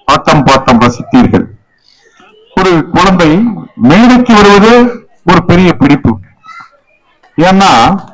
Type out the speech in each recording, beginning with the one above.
ஆட்டம் bottom ரசித்தீர்கள் ஒரு குழந்தை மேடைக்கு வருவது ஒரு பெரிய பிடிப்பு ஏன்னா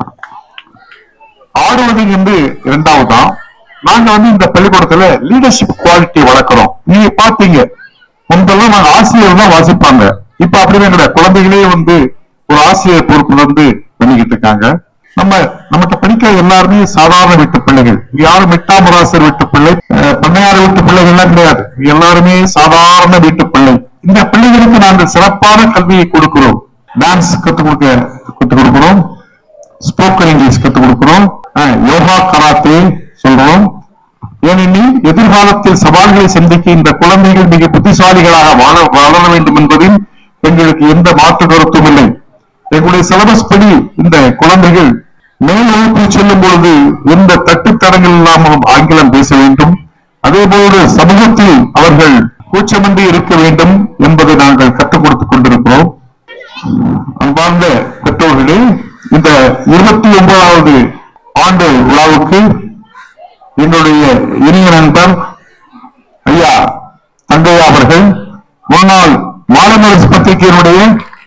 ஆடுவது என்று இரண்டாவதுதான் நாங்க வந்து இந்த பள்ளிக்கூடத்துல லீடர்ஷிப் குவாலிட்டி வளர்க்கிறோம் நீங்க பாத்தீங்க முன்பெல்லாம் நாங்க ஆசிரியர் தான் வாசிப்பாங்க இப்ப அப்படிதான் கிடையாது குழந்தைகளே வந்து ஒரு ஆசிரியர் பொறுப்புல இருந்து பண்ணிக்கிட்டு இருக்காங்க நம்ம நமக்கு படிக்கிற எல்லாருமே சாதாரண வீட்டு பிள்ளைகள் இங்க யாரும் மிட்டாமராசர் வீட்டு பிள்ளை அஹ், பண்ணையார் வீட்டு பிள்ளைகள் எல்லாம் கிடையாது இங்க எல்லாருமே சாதாரண வீட்டு பிள்ளை இந்த பிள்ளைகளுக்கு நாங்கள் சிறப்பான கல்வியை கொடுக்கிறோம் டான்ஸ் கத்துக் கொடுக்க கத்துக் கொடுக்கிறோம் ஸ்போக்கன் இங்கிலீஷ் கத்துக் கொடுக்கிறோம் அஹ், யோகா கராத்தே சொல்றோம் ஏனெனில் எதிர்காலத்தில் சவால்களை சந்திக்க இந்த குழந்தைகள் மிக புத்திசாலிகளாக வாழ வளர வேண்டும் என்பதில் எங்களுக்கு எந்த மாற்று கருத்தும் இல்லை எங்களுடைய சிலபஸ் படி இந்த குழந்தைகள் மேல் வகுப்பில் செல்லும் பொழுது எந்த தட்டுத்தடங்கள் இல்லாமல் ஆங்கிலம் பேச வேண்டும் அதே போல சமூகத்தில் அவர்கள் கூச்சமின்றி இருக்க வேண்டும் என்பதை நாங்கள் கற்றுக் கொடுத்துக் கொண்டிருக்கிறோம் அன்பார்ந்த பெற்றோர்களே இந்த இருபத்தி ஒன்பதாவது ஆண்டு விழாவுக்கு என்னுடைய இனிய நண்பர் ஐயா தங்கையா அவர்கள் முன்னாள் மாலமரசு பத்திரிகையினுடைய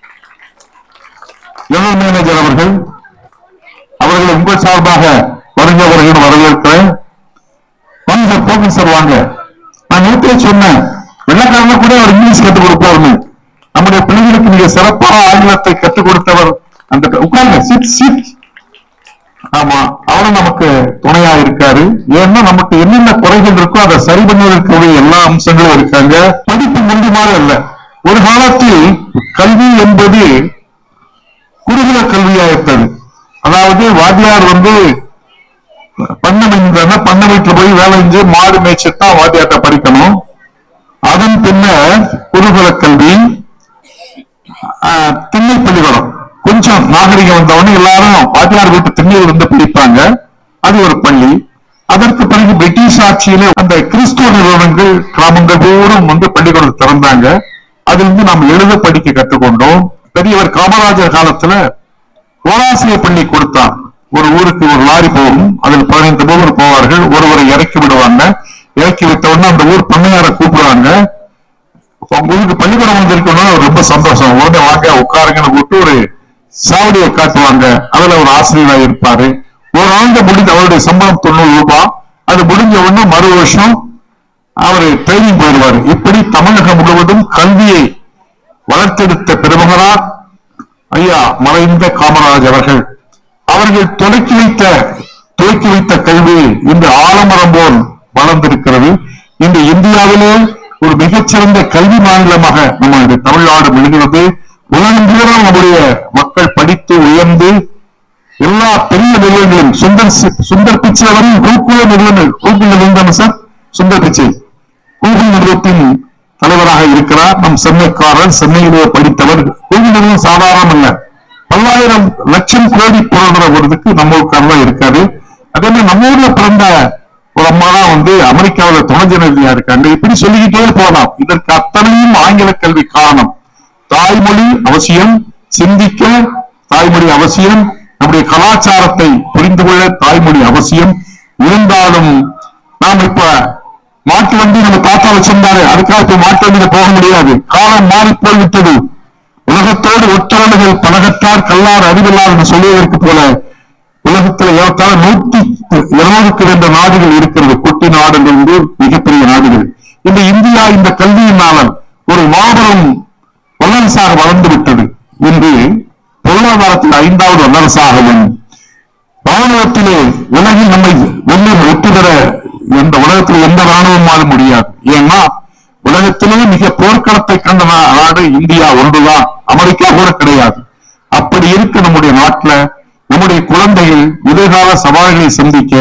ஜெனரல் மேனேஜர் அவர்கள் அவர்களை உங்கள் சார்பாக வருகிறவர்கள் வரவேற்கிறேன் வாங்க போங்க சார் வாங்க நான் நேற்றே சொன்னேன் வெள்ளக்காரன கூட அவர் இங்கிலீஷ் கற்றுக் கொடுப்பாருன்னு நம்முடைய பிள்ளைகளுக்கு மிக சிறப்பான ஆங்கிலத்தை கற்றுக் கொடுத்தவர் அந்த உட்காருங்க சிட் சிட் ஆமா அவரும் நமக்கு துணையா இருக்காரு ஏன்னா நமக்கு என்னென்ன குறைகள் இருக்கோ அதை சரி பண்ணுவதற்குரிய எல்லா அம்சங்களும் இருக்காங்க படிப்பு முந்தி மாதிரி அல்ல ஒரு காலத்தில் கல்வி என்பது குருகுல கல்வியா இருந்தது அதாவது வாத்தியார் வந்து பண்ண வைந்தாங்க பண்ண வீட்டுல போய் வேலை செஞ்சு மாடு மேய்ச்சிட்டு தான் வாத்தியார்ட்ட படிக்கணும் அதன் பின்னர் குருகுல கல்வி ஆஹ், திண்ணை பள்ளிக்கூடம் கொஞ்சம் நாகரிகம் வந்தவொடனே எல்லாரும் வாத்தியார் வீட்டு திண்ணையில் இருந்து படிப்பாங்க அது ஒரு பள்ளி அதற்கு பிறகு பிரிட்டிஷ் ஆட்சியிலே அந்த கிறிஸ்துவ நிறுவனங்கள் கிராமங்கள் பூரம் வந்து பள்ளிக்கூடத்தை திறந்தாங்க அதிலிருந்து நாம் எழுத படிக்க கற்றுக்கொண்டோம் பெரியவர் காமராஜர் காலத்துல ஓராசிரிய பள்ளி கொடுத்தான் ஒரு ஊருக்கு ஒரு லாரி போகும் அதில் பதினைந்து பேர் போவார்கள் ஒருவரை இறக்கி விடுவாங்க இறக்கி விட்ட உடனே அந்த ஊர் பண்ணையார கூப்பிடுவாங்க உங்க ஊருக்கு பள்ளிக்கூடம் வந்திருக்கணும் ரொம்ப சந்தோஷம் உடனே வாங்க உட்காருங்கன்னு கூப்பிட்டு ஒரு சாவடியை காட்டுவாங்க அதுல ஒரு ஆசிரியராக இருப்பாரு ஒரு ஆண்டு முடிந்து அவருடைய சம்பளம் தொண்ணூறு ரூபாய் அது முடிஞ்ச உடனே மறு வருஷம் அவர் ட்ரைனிங் போயிடுவார் இப்படி தமிழகம் முழுவதும் கல்வியை வளர்த்தெடுத்த பெருமகனார் ஐயா மறைந்த காமராஜ் அவர்கள் அவர்கள் தொடக்கி வைத்த துவக்கி வைத்த கல்வி இன்று ஆலமரம் போல் வளர்ந்திருக்கிறது இன்று இந்தியாவிலே ஒரு மிகச்சிறந்த கல்வி மாநிலமாக நம்முடைய தமிழ்நாடு விழுகிறது உலகம் பூரா நம்முடைய மக்கள் படித்து உயர்ந்து எல்லா பெரிய நிறுவனங்களும் சுந்தர் சி- சுந்தர் பிச்சை அவரும் கூகுள் நிறுவனம் கூகுள் நிறுவனம் சார் சுந்தர் பிச்சை கூகுள் நிறுவனத்தின் தலைவராக இருக்கிறார் நம் சென்னைக்காரர் சென்னையிலே படித்தவர் கூகுள் நிறுவனம் சாதாரணம் அல்ல பல்லாயிரம் லட்சம் கோடி பொருளாதாரத்துக்கு நம்ம ஊருக்காரர் தான் இருக்காரு அதே மாதிரி நம்ம ஊர்ல பிறந்த ஒரு அம்மா தான் வந்து அமெரிக்காவுல துணை ஜனாதிபதியா இருக்காங்க இப்படி சொல்லிக்கிட்டே போகலாம் இதற்கு அத்தனையும் ஆங்கில கல்வி காரணம் தாய்மொழி அவசியம் சிந்திக்க தாய்மொழி அவசியம் நம்முடைய கலாச்சாரத்தை புரிந்து கொள்ள தாய்மொழி அவசியம் இருந்தாலும் நாம் இப்ப மாட்டு வண்டி நம்ம தாத்தா வச்சிருந்தாரு அதுக்காக இப்ப மாட்டு வண்டியில போக முடியாது காலம் மாறி போய்விட்டது உலகத்தோடு ஒற்றவர்கள் பழகத்தார் கல்லார் அறிவில்லார் என்று சொல்லுவதற்கு போல உலகத்தில் ஏறத்தாழ நூத்தி இருநூறுக்கு ரெண்டு நாடுகள் இருக்கிறது குட்டி நாடுகள் என்று மிகப்பெரிய நாடுகள் இந்த இந்தியா இந்த கல்வியினாளர் ஒரு மாபெரும் வல்லரசாக வளர்ந்து விட்டது என்று பொருளாதாரத்தில் ஐந்தாவது வல்லரசாகவும் ராணுவத்திலே உலகில் நம்மை வெள்ளி வெற்றி பெற எந்த உலகத்தில் எந்த ராணுவமாலும் முடியாது ஏன்னா உலகத்திலே மிக போர்க்களத்தை கண்ட நா- நாடு இந்தியா ஒன்றுதான் அமெரிக்கா கூட கிடையாது அப்படி இருக்க நம்முடைய நாட்டுல நம்முடைய குழந்தைகள் எதிர்கால சவால்களை சந்திக்க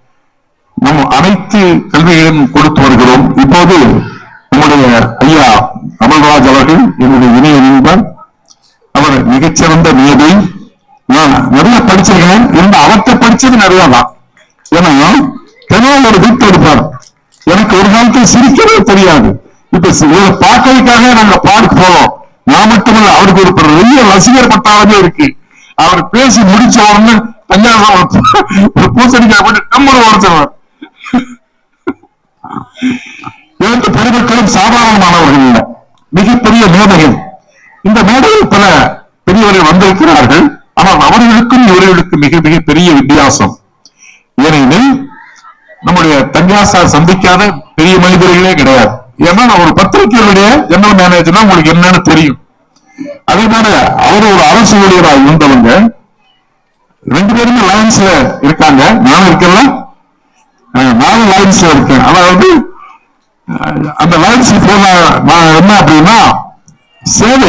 நம்ம அனைத்து கல்விகளையும் கொடுத்து வருகிறோம் இப்போது நம்முடைய ஐயா அமல்ராஜ் அவர்கள் என்னுடைய இணைய நண்பர் அவர் மிகச்சிறந்த மேதை நான் நிறைய படிச்சிருக்கேன் இந்த அவர்கிட்ட படிச்சது நிறைய தான் ஏன்னா தினம் ஒரு வீட்டு எடுப்பார் எனக்கு ஒரு காலத்தில் சிரிக்கவே தெரியாது இப்ப சி- இவரை பார்க்கறதுக்காக நாங்க பார்க்க போறோம் நான் மட்டுமல்ல அவருக்கு ஒரு பெரிய ரசிகர் பட்டாளமே இருக்கு அவர் பேசி முடிச்ச உடனே பஞ்சாயத்து ஒரு- ஒரு பூசணிக்காய் போட்டு கம்மர் உடச்சிருவார் எனக்கு பெருமக்களும் சாதாரணமானவர்கள் இல்லை மிகப்பெரிய மேதைகள் இந்த மேடையில் பல பெரியவர்கள் வந்திருக்கிறார்கள் ஆனால் அவர்களுக்கும் இவர்களுக்கும் மிக மிக பெரிய வித்தியாசம் ஏனெனில் நம்முடைய தஞ்சாசார் சந்திக்காத பெரிய மனிதர்களே கிடையாது ஏன்னா நான் ஒரு பத்திரிகையுடைய ஜெனரல் மேனேஜர்னா உங்களுக்கு என்னன்னு தெரியும் அதே மாதிரி அவர் ஒரு அரசு ஊழியராக இருந்தவங்க ரெண்டு பேருமே லைன்ஸ்ல இருக்காங்க நானும் இருக்கல நானும் லைன்ஸ்ல இருக்கேன் அதாவது அஹ், அந்த லைன்ஸ் போன நான் என்ன அப்படின்னா சேவை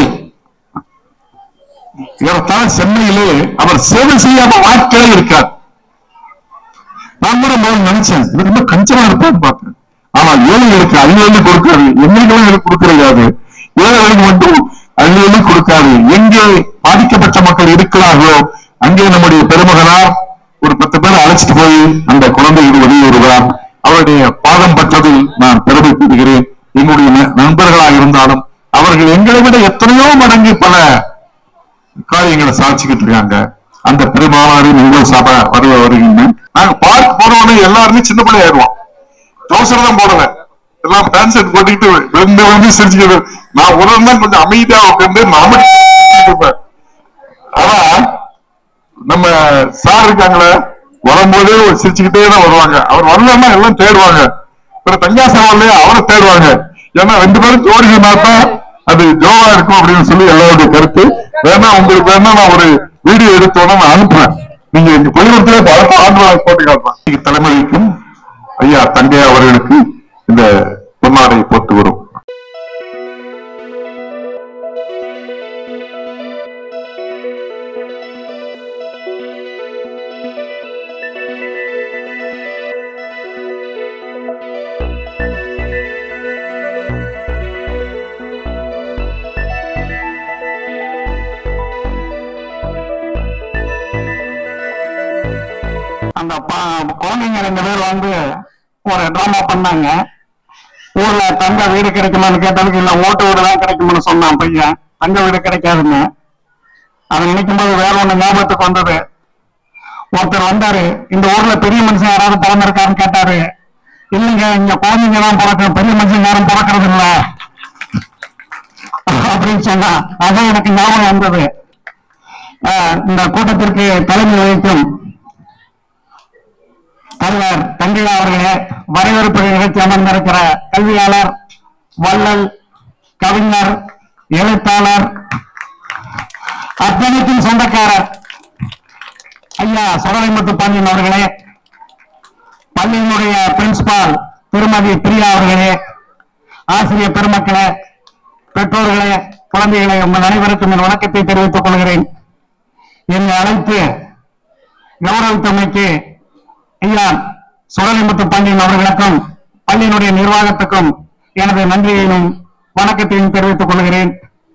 ஏறத்தாழ சென்னையிலே அவர் சேவை செய்யாத ஆட்களே இருக்கார் நான் கூட முதல்ல நினைச்சேன் இது ரொம்ப கஞ்சமா இருப்பான்னு பார்த்தேன் ஆனா ஏழைகளுக்கு அள்ளி அள்ளி கொடுக்காது எங்களுக்கும் எனக்கு கொடுக்கறது ஏழைகளுக்கு மட்டும் அள்ளி அள்ளி கொடுக்காது எங்கே பாதிக்கப்பட்ட மக்கள் இருக்கிறார்களோ அங்கே நம்முடைய பெருமகனார் ஒரு பத்து பேரை அழைச்சிட்டு போய் அந்த குழந்தைகள் உதவி வருவார் அவருடைய பாதம் பட்டதில் நான் பெருமைப்படுகிறேன் எங்களுடைய ந- நண்பர்களாக இருந்தாலும் அவர்கள் எங்களை விட எத்தனையோ மடங்கு பல காரியங்களை சாதிச்சுக்கிட்டு இருக்காங்க அந்த பெருமானாரின் உங்கள் சபை வருவ வருகின்ற நாங்க பார்க் போறவனே எல்லாருமே சின்ன பிள்ளை ஆயிடுவோம் ட்ரௌசர் தான் போடுவேன் எல்லாம் பேண்ட் ஷர்ட் போட்டுக்கிட்டு ரெண்டு வந்து சிரிச்சுக்கிட்டு நான் ஒரு தான் கொஞ்சம் அமைதியா உட்காந்து நாம இருப்பேன் ஆனா நம்ம சார் இருக்காங்களே வரும்போதே ஒரு சிரிச்சுக்கிட்டே தான் வருவாங்க அவர் வரலன்னா எல்லாம் தேடுவாங்க அப்புறம் தஞ்சாசனாலே அவரை தேடுவாங்க ஏன்னா ரெண்டு பேரும் ஜோடினா தான் அது ஜோவா இருக்கும் அப்படின்னு சொல்லி எல்லாருடைய கருத்து வேணா உங்களுக்கு வேணா நான் ஒரு வீடியோ எடுத்தோட நான் அனுப்புறேன் நீங்க இங்க பள்ளிக்கூடத்திலே பல ஆண்டு போட்டு காட்டுறேன் இன்னைக்கு தலைமைக்கும் ஐயா தங்கையா அவர்களுக்கு இந்த பொன்னாடை போட்டு வரும் அந்த ப- குழந்தைங்க ரெண்டு பேர் வந்து ஒரு டிராமா பண்ணாங்க ஊர்ல தங்க வீடு கிடைக்குமான்னு கேட்டதுக்கு இல்ல ஓட்டு வீடு தான் கிடைக்கும்னு சொன்னான் பையன் தங்க வீடு கிடைக்காதுன்னு அதை நினைக்கும் போது வேற ஒண்ணு ஞாபகத்துக்கு வந்தது ஒருத்தர் வந்தாரு இந்த ஊர்ல பெரிய மனுஷன் யாராவது பிறந்திருக்காருன்னு கேட்டாரு இல்லைங்க இங்க குழந்தைங்க தான் பிறக்க பெரிய மனுஷன் யாரும் பிறக்கிறது இல்ல அப்படின்னு சொன்னா அதான் எனக்கு ஞாபகம் வந்தது ஆஹ் இந்த கூட்டத்திற்கு தலைமை வகிக்கும் தலைவர் தங்கையா அவர்களே வரவேற்பு நிகழ்ச்சி அமர்ந்திருக்கிற கல்வியாளர் வள்ளல் கவிஞர் எழுத்தாளர் அத்தனைக்கும் சொந்தக்காரர் ஐயா சுடலைமுத்து பாண்டியன் அவர்களே பள்ளியினுடைய பிரின்சிபால் திருமதி பிரியா அவர்களே ஆசிரியர் பெருமக்களே பெற்றோர்களே குழந்தைகளே உங்கள் அனைவருக்கும் என் வணக்கத்தை தெரிவித்துக் கொள்கிறேன் என்னை அழைத்து கௌரவித்தமைக்கு ஐயா சுடலிமுத்து பாண்டியன் அவர்களுக்கும் பள்ளியினுடைய நிர்வாகத்துக்கும் எனது நன்றியையும் வணக்கத்தையும் தெரிவித்துக் கொள்கிறேன்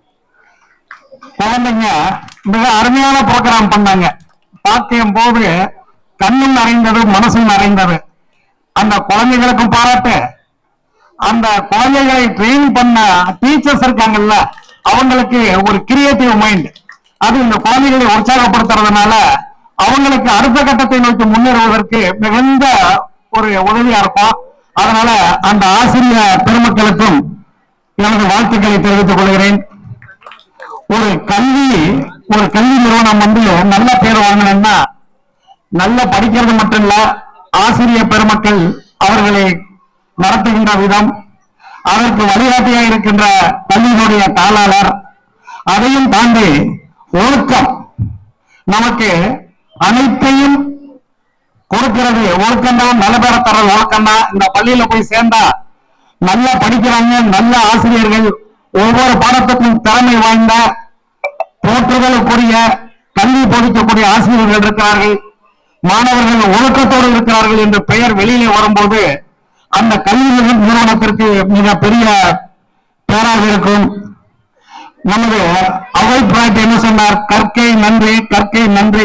குழந்தைங்க மிக அருமையான ப்ரோக்ராம் பண்ணாங்க பார்க்கும் போது கண்ணும் நிறைந்தது மனசும் நிறைந்தது அந்த குழந்தைகளுக்கும் பாராட்டு அந்த குழந்தைகளை ட்ரெயின் பண்ண டீச்சர்ஸ் இருக்காங்கல்ல அவங்களுக்கு ஒரு கிரியேட்டிவ் மைண்ட் அது இந்த குழந்தைகளை உற்சாகப்படுத்துறதுனால அவங்களுக்கு அடுத்த கட்டத்தை நோக்கி முன்னேறுவதற்கு மிகுந்த ஒரு உதவியா இருக்கும் அதனால அந்த ஆசிரியர் பெருமக்களுக்கும் எனது வாழ்த்துக்களை தெரிவித்துக் கொள்கிறேன் ஒரு கல்வி ஒரு கல்வி நிறுவனம் வந்து நல்ல பேர் வாங்கணும்னா நல்ல படிக்கிறது மட்டும் இல்ல ஆசிரியர் பெருமக்கள் அவர்களை நடத்துகின்ற விதம் அதற்கு வழிகாட்டியாக இருக்கின்ற பள்ளியினுடைய தாளாளர் அதையும் தாண்டி ஒழுக்கம் நமக்கு அனைத்தையும் கொடுக்கிறது ஒழுக்கம் தான் நல்ல பேரை தர்றது ஒழுக்கம் தான் இந்த பள்ளியில போய் சேர்ந்தா நல்லா படிக்கிறாங்க நல்ல ஆசிரியர்கள் ஒவ்வொரு பாடத்துக்கும் திறமை வாய்ந்த போற்றுதலுக்குரிய கல்வி போதிக்கக்கூடிய ஆசிரியர்கள் இருக்கிறார்கள் மாணவர்கள் ஒழுக்கத்தோடு இருக்கிறார்கள் என்ற பெயர் வெளியிலே வரும்போது அந்த கல்வி நிறு- நிறுவனத்திற்கு மிக பெரிய பேராக இருக்கும் நமது அவை பிராட் என்ன சொன்னார் கற்கை நன்றி கற்கை நன்றி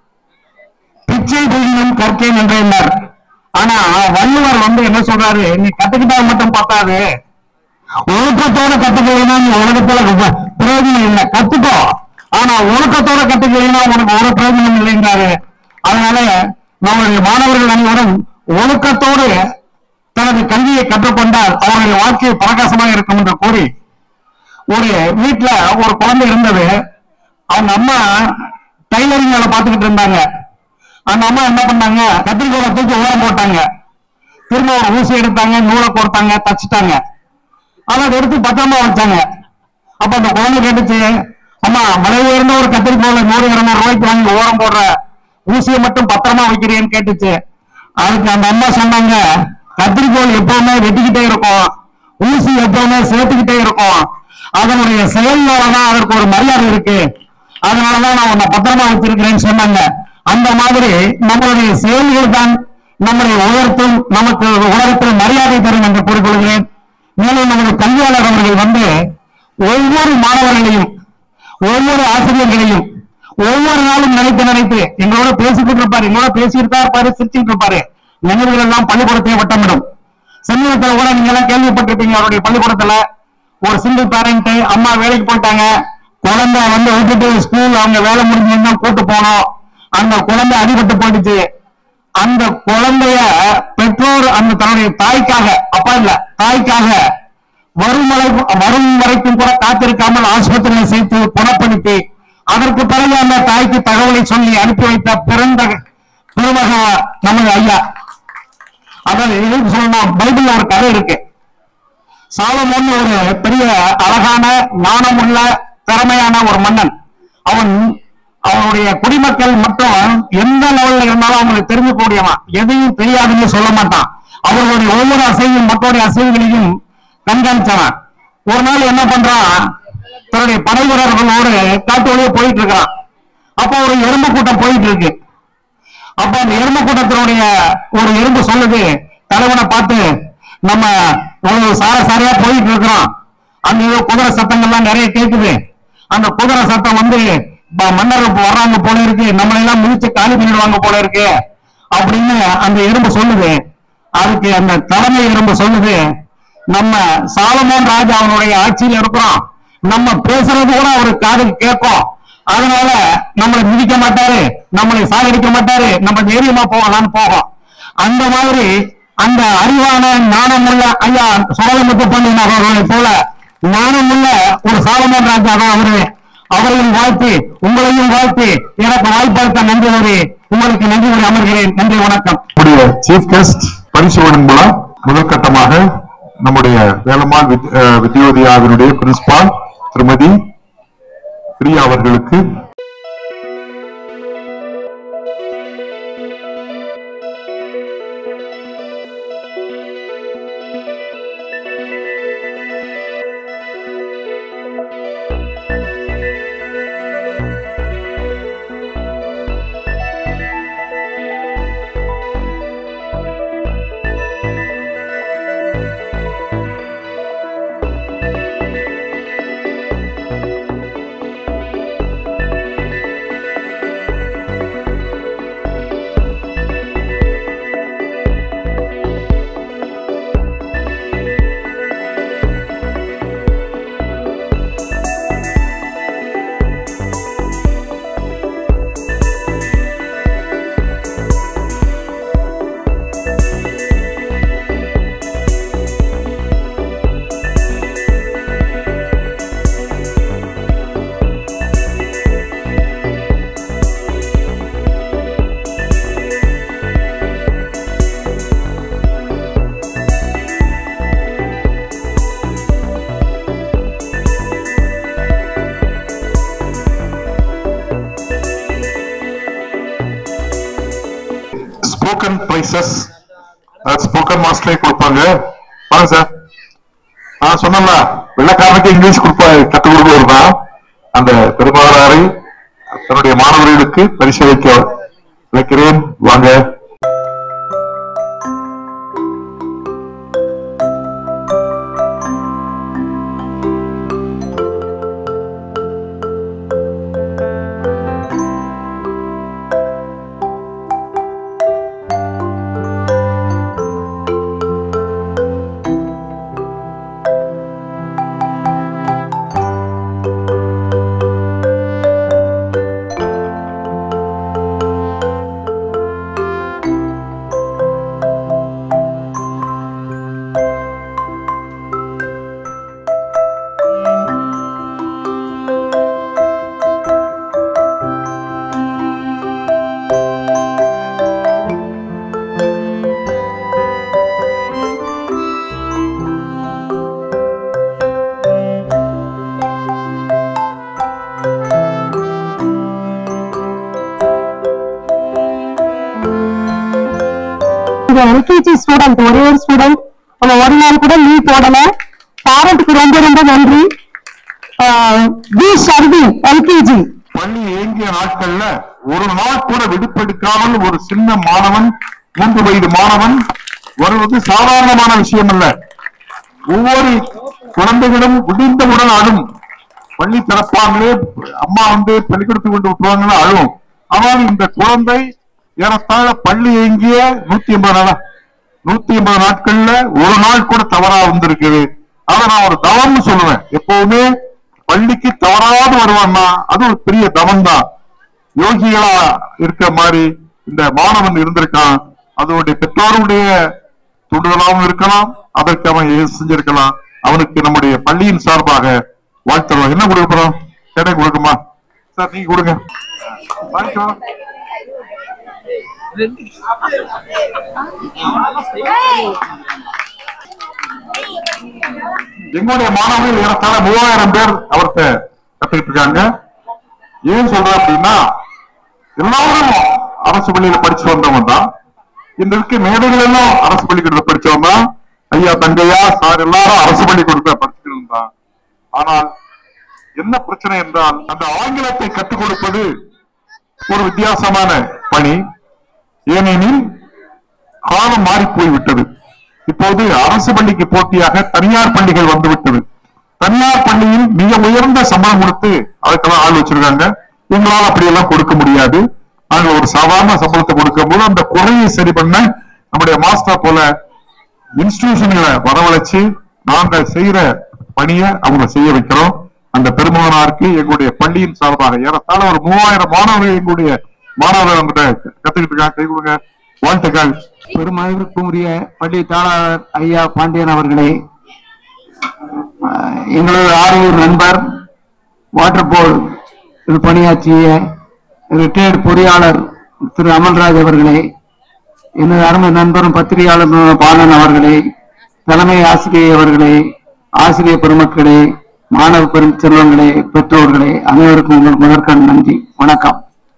பிச்சை புரியும் கற்கை நன்றி என்றார் ஆனா வள்ளுவர் வந்து என்ன சொல்றாரு நீ கத்துக்கிட்டா மட்டும் பத்தாது ஒழுக்கத்தோட கத்துக்கலைன்னா நீ உலகத்துல ரொம்ப பிரயோஜனம் இல்லை கத்துக்கோ ஆனா ஒழுக்கத்தோட கத்துக்கலைன்னா உனக்கு ஒரு பிரயோஜனம் இல்லைன்றாரு அதனால நம்முடைய மாணவர்கள் அனைவரும் ஒழுக்கத்தோடு தனது கல்வியை கற்றுக்கொண்டால் அவருடைய வாழ்க்கை பிரகாசமாக இருக்கும் என்று கூறி ஒரு வீட்டுல ஒரு குழந்தை இருந்தது அவங்க அம்மா டைலரிங் வேலை பார்த்துக்கிட்டு இருந்தாங்க அந்த அம்மா என்ன பண்ணாங்க கத்திரிக்கோலை தூக்கி ஓரம் போட்டாங்க திரும்ப ஒரு ஊசி எடுத்தாங்க நூலை கோர்த்தாங்க தச்சுட்டாங்க அதை எடுத்து பத்திரமா வச்சாங்க அப்ப அந்த குழந்தை கேட்டுச்சு அம்மா மலை உயர்ந்த ஒரு கத்திரிக்கோலை நூறு இருநூறு ரூபாய்க்கு வாங்கி ஓரம் போடுற ஊசியை மட்டும் பத்திரமா வைக்கிறேன்னு கேட்டுச்சு அதுக்கு அந்த அம்மா சொன்னாங்க கத்திரிக்கோல் எப்பவுமே வெட்டிக்கிட்டே இருக்கும் ஊசி எப்பவுமே சேர்த்துக்கிட்டே இருக்கும் அதனுடைய செயல்னாலதான் அதற்கு ஒரு மரியாதை இருக்கு அதனாலதான் நான் உன்னை பத்திரமா வச்சிருக்கிறேன்னு சொன்னாங்க அந்த மாதிரி நம்மளுடைய செயல்கள் தான் நம்மளை உயர்த்தும் நமக்கு உலகத்தில் மரியாதை தரும் என்று கூறிக்கொள்கிறேன் மேலும் நமது கல்வியாளர் அவர்கள் வந்து ஒவ்வொரு மாணவர்களையும் ஒவ்வொரு ஆசிரியர்களையும் ஒவ்வொரு நாளும் நினைத்து நினைத்து எங்களோட பேசிக்கிட்டு இருப்பாரு எங்களோட பேசிட்டு தான் இருப்பாரு சிரிச்சுட்டு இருப்பாரு நினைவுகள் எல்லாம் பள்ளிக்கூடத்தை வட்டமிடும் சமீபத்தில் கூட நீங்க எல்லாம் கேள்விப்பட்டிருப்பீங்க அவருடைய பள்ளிக்கூடத்துல ஒரு சிங்கிள் பேரண்ட் அம்மா வேலைக்கு போயிட்டாங்க குழந்தை வந்து விட்டுட்டு ஸ்கூல் அவங்க வேலை முடிஞ்சு கூட்டு போனோம் அந்த குழந்தை அடிபட்டு போயிடுச்சு அந்த குழந்தைய பெற்றோர் அந்த தன்னுடைய தாய்க்காக அப்பா இல்ல தாய்க்காக வரும் வரை வரும் வரைக்கும் கூட காத்திருக்காமல் ஆஸ்பத்திரியில் சேர்த்து குணப்படுத்தி அதற்கு பிறகு அந்த தாய்க்கு தகவலை சொல்லி அனுப்பி வைத்த பிறந்த பெருமக நமது ஐயா அதாவது எதுக்கு சொல்லணும் பைபிள்ல ஒரு கதை இருக்கு சாலமோன் ஒரு பெரிய அழகான ஞானமுள்ள திறமையான ஒரு மன்னன் அவன் அவனுடைய குடிமக்கள் மட்டும் எந்த லெவல்ல இருந்தாலும் அவங்களுக்கு தெரிஞ்சுக்கூடியவன் எதையும் தெரியாதுன்னு சொல்ல மாட்டான் அவர்களுடைய ஒவ்வொரு அசைவும் மக்களுடைய அசைவுகளையும் கண்காணிச்சவன் ஒரு நாள் என்ன பண்றான் தன்னுடைய படை வீரர்களோடு காட்டு வழியே போயிட்டு இருக்கான் அப்போ ஒரு எறும்பு கூட்டம் போயிட்டு இருக்கு அப்ப அந்த எறும்பு கூட்டத்தினுடைய ஒரு எறும்பு சொல்லுது தலைவனை பார்த்து நம்ம இவ்வளவு சார சாரையா போயிட்டு இருக்கிறோம் அங்க ஏதோ குதிரை சத்தங்கள்லாம் நிறைய கேக்குது அந்த குதிரை சத்தம் வந்து ப- மன்னர் இப்ப வர்றாங்க போல இருக்கு நம்மளை எல்லாம் முடிச்சு காலி பண்ணிடுவாங்க போல இருக்கு அப்படின்னு அந்த எறும்பு சொல்லுது அதுக்கு அந்த தலைமை எறும்பு சொல்லுது நம்ம சாலமோன் ராஜா அவனுடைய ஆட்சியில் இருக்கிறோம் நம்ம பேசுறது கூட அவரு காதுக்கு கேட்கும் அதனால நம்மளை மிதிக்க மாட்டாரு நம்மளை சாகடிக்க மாட்டாரு நம்ம தைரியமா போகலாம்னு போகும் அந்த மாதிரி அந்த அறிவான ஞானமுள்ள ஐயா சோழமுத்து பண்டிதன் அவர்களை போல ஞானமுள்ள ஒரு சாலமோன் ராஜா தான் அவரு அவரையும் வாழ்த்தி உங்களையும் வாழ்த்தி எனக்கு வாய்ப்பளித்த நன்றி கூறி உங்களுக்கு நன்றி கூறி அமர்கிறேன் நன்றி வணக்கம் நம்முடைய சீஃப் கெஸ்ட் பரிசோதனை மூலம் முதல் கட்டமாக நம்முடைய வேலம்மாள் வித்- அஹ் வித்யோதயாவினுடைய பிரின்சிபால் திருமதி பிரியா அவர்களுக்கு ஸ்போக்கன் பிரைசஸ் ஸ்போக்கன் மாஸ்டரே கொடுப்பாங்க வாங்க சார் நான் சொன்னல வெள்ளக்காரனுக்கு இங்கிலீஷ் கொடுப்பா கற்றுக் கொடுப்பவர் தான் அந்த பெருமாளாரை தன்னுடைய மாணவர்களுக்கு பரிசீலிக்க வைக்கிறேன் வாங்க எங்க எல்கேஜி ஸ்டூடெண்ட் ஒரே ஒரு ஸ்டூடெண்ட் அவங்க ஒரு நாள் கூட லீவ் போடல பேரண்ட்க்கு ரொம்ப ரொம்ப நன்றி பி ஷர்வின் எல்கேஜி பள்ளி இயங்கிய நாட்கள்ல ஒரு நாள் கூட விடுப்பெடுக்காமல் ஒரு சின்ன மாணவன் மூன்று வயது மாணவன் வருவது சாதாரணமான விஷயம் அல்ல ஒவ்வொரு குழந்தைகளும் விடிந்தவுடன் அழும் பள்ளி திறப்பாங்களே அம்மா வந்து பள்ளிக்கூடத்துக்கு கொண்டு விட்டுருவாங்களா அழும் ஆனால் இந்த குழந்தை ஏறத்தாழ பள்ளி இயங்கிய நூத்தி எண்பது நாளா நூத்தி எண்பது நாட்கள்ல ஒரு நாள் கூட தவறா வந்திருக்குது அதை நான் ஒரு தவம்னு சொல்லுவேன் எப்பவுமே பள்ளிக்கு தவறாது வருவான்னா அது ஒரு பெரிய தவம் தான் யோகிகளா இருக்கிற மாதிரி இந்த மாணவன் இருந்திருக்கான் அதோடைய பெற்றோருடைய தூண்டுதலாகவும் இருக்கலாம் அதற்கு அவன் எது செஞ்சிருக்கலாம் அவனுக்கு நம்முடைய பள்ளியின் சார்பாக வாழ்த்துறோம் என்ன கொடுக்க போறோம் கேட்டை கொடுக்குமா சார் நீங்க கொடுங்க வாங்கிக்கோ. எங்களுடைய மாணவர்கள் ஏறத்தாழ மூவாயிரம் பேர் அவர்கிட்ட கத்துக்கிட்டு இருக்காங்க ஏன் சொல்றேன் அப்படின்னா எல்லாரும் அரசு பள்ளியில படிச்சு வந்தவங்க தான் இந்த இருக்க மேடைகள் எல்லாம் அரசு பள்ளிக்கூடத்துல படிச்சவங்க தான் ஐயா தங்கையா சார் எல்லாரும் அரசு பள்ளிக்கூடத்துல படிச்சுட்டு இருந்தான் ஆனால் என்ன பிரச்சனை என்றால் அந்த ஆங்கிலத்தை கற்றுக் கொடுப்பது ஒரு வித்தியாசமான பணி ஏனெனில் காலம் மாறி போய்விட்டது இப்போது அரசு பள்ளிக்கு போட்டியாக தனியார் பள்ளிகள் வந்துவிட்டது தனியார் பள்ளியில் மிக உயர்ந்த சம்பளம் கொடுத்து அதுக்கெல்லாம் ஆள் வச்சிருக்காங்க எங்களால் அப்படியெல்லாம் கொடுக்க முடியாது நாங்கள் ஒரு சாதாரண சம்பளத்தை கொடுக்கும் போது அந்த குறையை சரி பண்ண நம்முடைய மாஸ்டர் போல இன்ஸ்டிடியூஷன்களை வரவழைச்சு நாங்கள் செய்யற பணியை அவங்க செய்ய வைக்கிறோம் அந்த பெருமகனாருக்கு எங்களுடைய பள்ளியின் சார்பாக ஏறத்தாழ ஒரு மூவாயிரம் மாணவர்கள் எங்களுடைய மாணவர்கள் நம்மகிட்ட கத்துக்கிட்டு இருக்காங்க கை கொடுங்க வாழ்த்துக்கள் பெருமதிப்பிற்கும் உரிய பள்ளி தாளாளர் ஐயா பாண்டியன் அவர்களே அஹ், எங்களது ஆரையூர் நண்பர் வாட்டர் போர்டு இது பணியாற்றிய ரிட்டையர்டு பொறியாளர் திரு அமல்ராஜ் அவர்களே எனது அருமை நண்பரும் பத்திரிகையாளர் பாலன் அவர்களே தலைமை ஆசிரியை அவர்களே ஆசிரியர் பெருமக்களே மாணவ பெரும் செல்வங்களே பெற்றோர்களே அனைவருக்கும் உங்கள் முதற்கண் நன்றி வணக்கம்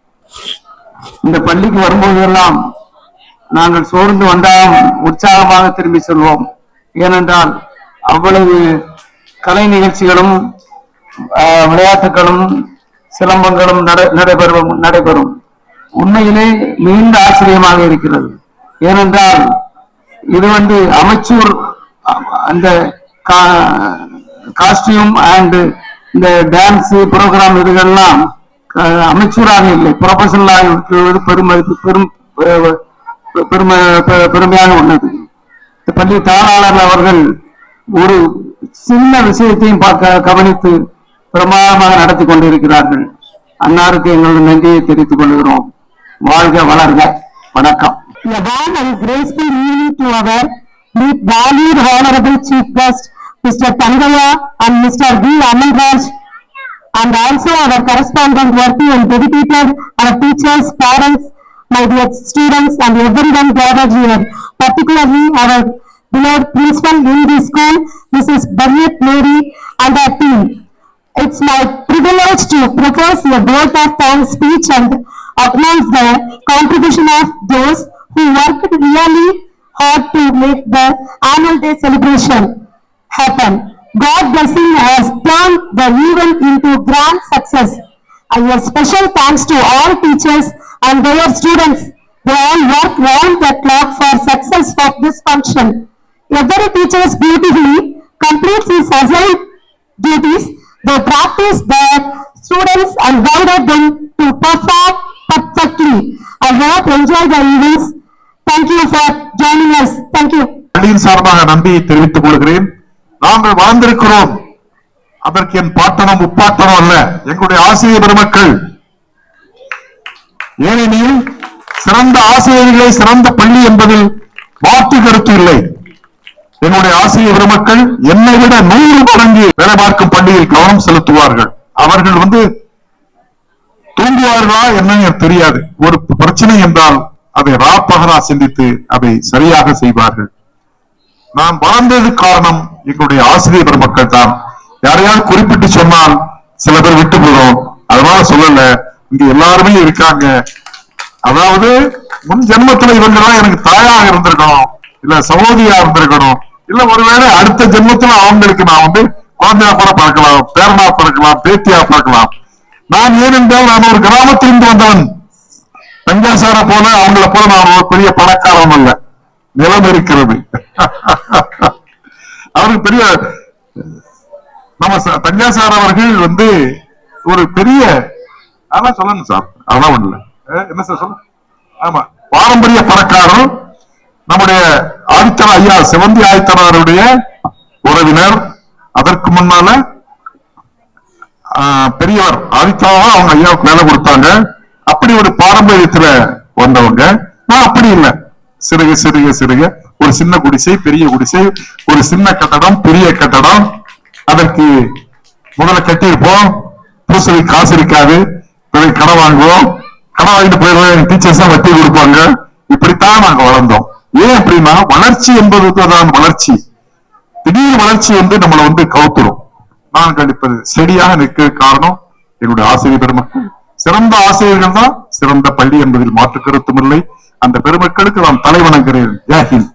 இந்த பள்ளிக்கு வரும்போதெல்லாம் நாங்கள் சோர்ந்து வந்தாலும் உற்சாகமாக திரும்பி செல்வோம் ஏனென்றால் அவ்வளவு கலை நிகழ்ச்சிகளும் ஆஹ், விளையாட்டுகளும் சிலம்பங்களும் நட- நடைபெறும் நடைபெறும் உண்மையிலே மிகுந்த ஆச்சரியமாக இருக்கிறது ஏனென்றால் இது வந்து அமைச்சூர் அ- அந்த காஸ்டியூம் அண்ட் இந்த டான்ஸ் ப்ரோக்ராம் இதுகள்லாம் அஹ், அமைச்சூராக இல்லை ப்ரொஃபஷனலாக இருக்கிறது பெருமதிப்பு பெரும் அஹ், பெருமை பெ- பெருமையாக உள்ளது இந்த பள்ளி தாளாளர் அவர்கள் ஒரு சின்ன விஷயத்தையும் பார்க்க கவனித்து பிரமாதமாக நடத்தி கொண்டிருக்கிறார்கள் அன்னாருக்கு எங்களது நன்றியை தெரிவித்துக் கொள்கிறோம் வாழ்க வளர்க வணக்கம் A warm and graceful evening to our valued Honorable Chief Guest, Mr. Tangaya and Mr. V. Amalraj, and also our correspondent worthy and dedicated, our teachers, parents, my dear students, and everyone gathered here, particularly our beloved principal in the school, Mrs. Barnett Mary, and her team. It's my privilege to propose a vote of thanks speech and acknowledge the contribution of those who worked really hard to make the annual day celebration happen. God blessing has turned the event into grand success. I give special thanks to all teachers and their students. They all work round the clock for success of this function. Every teacher beautifully completes his assigned duties. They practice their students and guided them to perform perfectly. I hope you enjoy the events. Thank you for joining us. Thank you. பள்ளியின் சார்பாக நன்றியை தெரிவித்துக் கொள்கிறேன் நாங்கள் வாழ்ந்திருக்கிறோம் அதற்கு என் பாட்டனம் முப்பாட்டனம் அல்ல எங்களுடைய ஆசிரியர் பெருமக்கள் ஏனெனில் சிறந்த ஆசிரியர்களை சிறந்த பள்ளி என்பதில் மாற்று கருத்து இல்லை என்னுடைய ஆசிரியர் பெருமக்கள் என்னை விட நூறு மடங்கு வேலை பார்க்கும் பள்ளியில் கவனம் செலுத்துவார்கள் அவர்கள் வந்து தூங்குவார்களா என்னன்னு எனக்கு தெரியாது ஒரு பிரச்சனை என்றால் அதை ராப்பகரா சிந்தித்து அதை சரியாக செய்வார்கள் நான் வளர்ந்தது காரணம் எங்களுடைய ஆசிரியர் பெருமக்கள் தான் யாரையாவது குறிப்பிட்டு சொன்னால் சில பேர் விட்டு போறோம் அதனால சொல்லல இங்க எல்லாருமே இருக்காங்க அதாவது முன் ஜென்மத்துல இவங்க எல்லாம் எனக்கு தாயாக இருந்திருக்கணும் இல்ல சகோதரியா இருந்திருக்கணும் இல்ல ஒருவேளை அடுத்த ஜென்மத்துல அவங்களுக்கு நான் வந்து குழந்தையா கூட பிறக்கலாம் பேரனா பிறக்கலாம் பேத்தியா பிறக்கலாம் நான் ஏனென்றால் நான் ஒரு கிராமத்திலிருந்து வந்தவன் பஞ்சாசார போல அவங்கள போல நான் ஒரு பெரிய பணக்காரன் அல்ல நிலம் இருக்கிறது அவருக்கு பெரிய நம்ம ச- பஞ்சாசார் அவர்கள் வந்து ஒரு பெரிய அதான் சொல்லணும் சார் அதெல்லாம் ஒண்ணு இல்ல அஹ் என்ன சார் சொல்ல ஆமா பாரம்பரிய பணக்காரர் நம்முடைய ஆதித்தன ஐயா சிவந்தி ஆதித்தனாருடைய உறவினர் அதற்கு முன்னால ஆஹ், பெரியவர் ஆதித்தாவா அவங்க ஐயாவுக்கு வேலை கொடுத்தாங்க அப்படி ஒரு பாரம்பரியத்துல வந்தவங்க நான் அப்படி இல்லை சிறுக சிறுக சிறுக ஒரு சின்ன குடிசை பெரிய குடிசை ஒரு சின்ன கட்டடம் பெரிய கட்டடம் அதற்கு முதல்ல கட்டியிருப்போம் பூசலி காசு இருக்காது பிறகு கடன் வாங்குவோம் கடன் வாங்கிட்டு போயிடுவோம் டீச்சர்ஸ் தான் வட்டி கொடுப்பாங்க இப்படித்தான் நாங்க வளர்ந்தோம் ஏன் அப்படின்னா வளர்ச்சி என்பது தான் வளர்ச்சி திடீர் வளர்ச்சி வந்து நம்மளை வந்து கவுத்துரும் நான் கண்டிப்பது செடியாக நிற்க காரணம் என்னுடைய ஆசிரியர் பெருமக்கள் சிறந்த ஆசிரியர்கள் தான் சிறந்த பள்ளி என்பதில் மாற்று கருத்தும் இல்லை அந்த பெருமக்களுக்கு நான் தலை வணங்குகிறேன் ஜெய் ஹிந்த்